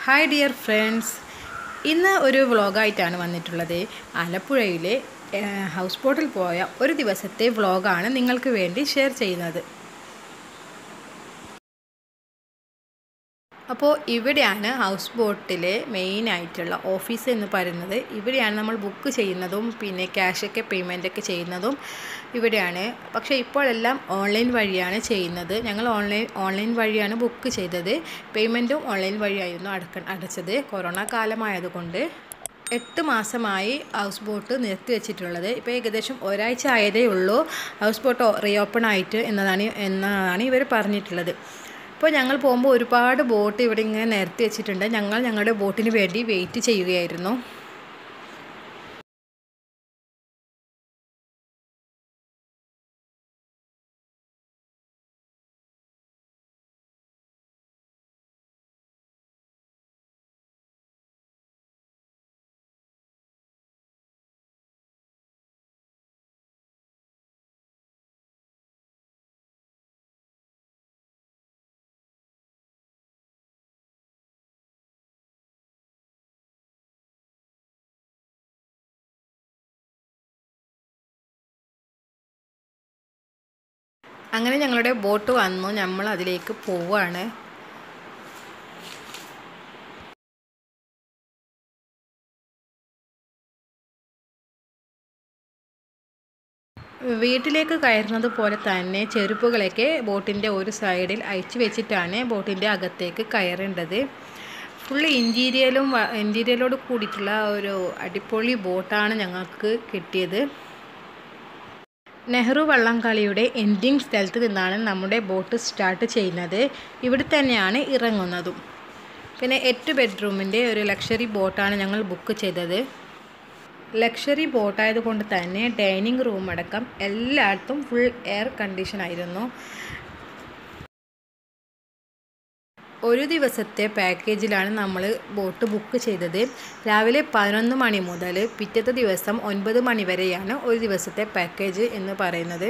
hi dear friends ഇന്ന് ഒരു വ്ളോഗായിട്ടാണ് വന്നിട്ടുള്ളത് ആലപ്പുഴയിലെ ഏഹ്, ഹൗസ് ബോട്ടിൽ പോയ ഒരു ദിവസത്തെ വ്ളോഗാണ് നിങ്ങൾക്ക് വേണ്ടി ഷെയർ ചെയ്യുന്നത് അപ്പോൾ ഇവിടെയാണ് ഹൗസ് ബോട്ടിലെ മെയിൻ ആയിട്ടുള്ള ഓഫീസ് എന്ന് പറയുന്നത് ഇവിടെയാണ് നമ്മൾ ബുക്ക് ചെയ്യുന്നതും പിന്നെ ക്യാഷൊക്കെ പേയ്മെൻറ്റൊക്കെ ചെയ്യുന്നതും ഇവിടെയാണ് പക്ഷേ ഇപ്പോഴെല്ലാം ഓൺലൈൻ വഴിയാണ് ചെയ്യുന്നത് ഞങ്ങൾ ഓൺലൈൻ ഓൺലൈൻ വഴിയാണ് ബുക്ക് ചെയ്തത് പേയ്മെൻറ്റും ഓൺലൈൻ വഴിയായിരുന്നു അടക്ക അടച്ചത് കൊറോണ കാലമായതുകൊണ്ട് എട്ട് മാസമായി ഹൗസ് ബോട്ട് നിർത്തി വെച്ചിട്ടുള്ളത് ഇപ്പോൾ ഏകദേശം ഒരാഴ്ച ആയതേ ഉള്ളൂ ഹൗസ് ബോട്ട് റീഓപ്പൺ ആയിട്ട് എന്നതാണ് എന്നതാണ് ഇവർ പറഞ്ഞിട്ടുള്ളത് ഇപ്പോൾ ഞങ്ങൾ പോകുമ്പോൾ ഒരുപാട് ബോട്ട് ഇവിടെ ഇങ്ങനെ നിരത്തി വെച്ചിട്ടുണ്ട് ഞങ്ങൾ ഞങ്ങളുടെ ബോട്ടിന് വേണ്ടി വെയിറ്റ് ചെയ്യുകയായിരുന്നു അങ്ങനെ ഞങ്ങളുടെ ബോട്ട് വന്നു നമ്മൾ അതിലേക്ക് പോവുകയാണ് വീട്ടിലേക്ക് കയറുന്നത് പോലെ തന്നെ ചെരുപ്പുകളൊക്കെ ബോട്ടിൻ്റെ ഒരു സൈഡിൽ അയച്ചു വെച്ചിട്ടാണ് ബോട്ടിൻ്റെ അകത്തേക്ക് കയറേണ്ടത് ഫുള്ള് ഇൻറ്റീരിയലും ഇൻറ്റീരിയലോട് കൂടിയിട്ടുള്ള ഒരു അടിപൊളി ബോട്ടാണ് ഞങ്ങൾക്ക് കിട്ടിയത് നെഹ്റു വള്ളംകളിയുടെ എൻഡിങ് സ്ഥലത്ത് നിന്നാണ് നമ്മുടെ ബോട്ട് സ്റ്റാർട്ട് ചെയ്യുന്നത് ഇവിടെ തന്നെയാണ് ഇറങ്ങുന്നതും പിന്നെ എട്ട് ബെഡ്റൂമിൻ്റെ ഒരു ലക്ഷറി ബോട്ടാണ് ഞങ്ങൾ ബുക്ക് ചെയ്തത് ലക്ഷറി ബോട്ടായതുകൊണ്ട് തന്നെ ഡൈനിങ് റൂം അടക്കം എല്ലായിടത്തും ഫുൾ എയർ കണ്ടീഷൻ ആയിരുന്നു ഒരു ദിവസത്തെ പാക്കേജിലാണ് നമ്മൾ ബോട്ട് ബുക്ക് ചെയ്തത് രാവിലെ പതിനൊന്ന് മണി മുതൽ പിറ്റത്തെ ദിവസം ഒൻപത് മണി വരെയാണ് ഒരു ദിവസത്തെ പാക്കേജ് എന്ന് പറയുന്നത്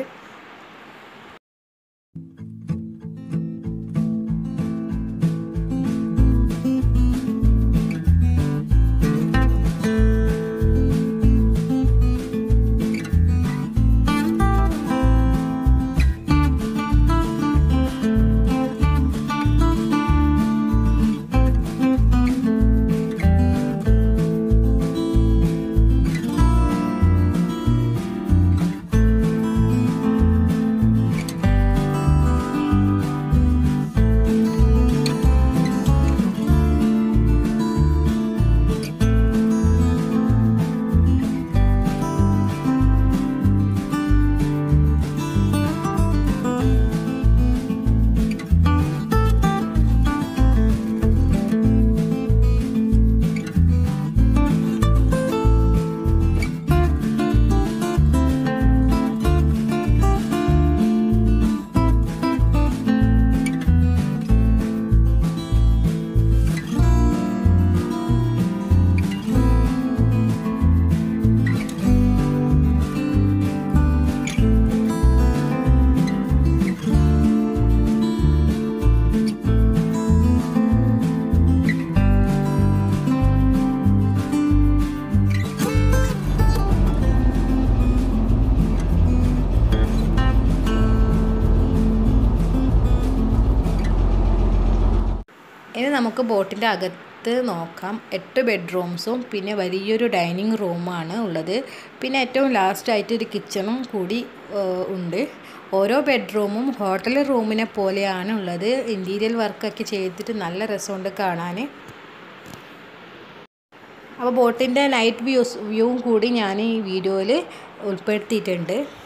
ഇനി നമുക്ക് ബോട്ടിൻ്റെ അകത്ത് നോക്കാം എട്ട് ബെഡ്റൂംസും പിന്നെ വലിയൊരു ഡൈനിങ് റൂമാണ് ഉള്ളത് പിന്നെ ഏറ്റവും ലാസ്റ്റായിട്ട് ഒരു കിച്ചണും കൂടി ഏഹ്, ഉണ്ട് ഓരോ ബെഡ്റൂമും ഹോട്ടൽ റൂമിനെ പോലെയാണ് ഉള്ളത് ഇൻറ്റീരിയൽ വർക്കൊക്കെ ചെയ്തിട്ട് നല്ല രസമുണ്ട് കാണാൻ അപ്പോൾ ബോട്ടിൻ്റെ നൈറ്റ് വ്യൂസ് വ്യൂവും കൂടി ഞാൻ ഈ വീഡിയോയിൽ ഉൾപ്പെടുത്തിയിട്ടുണ്ട്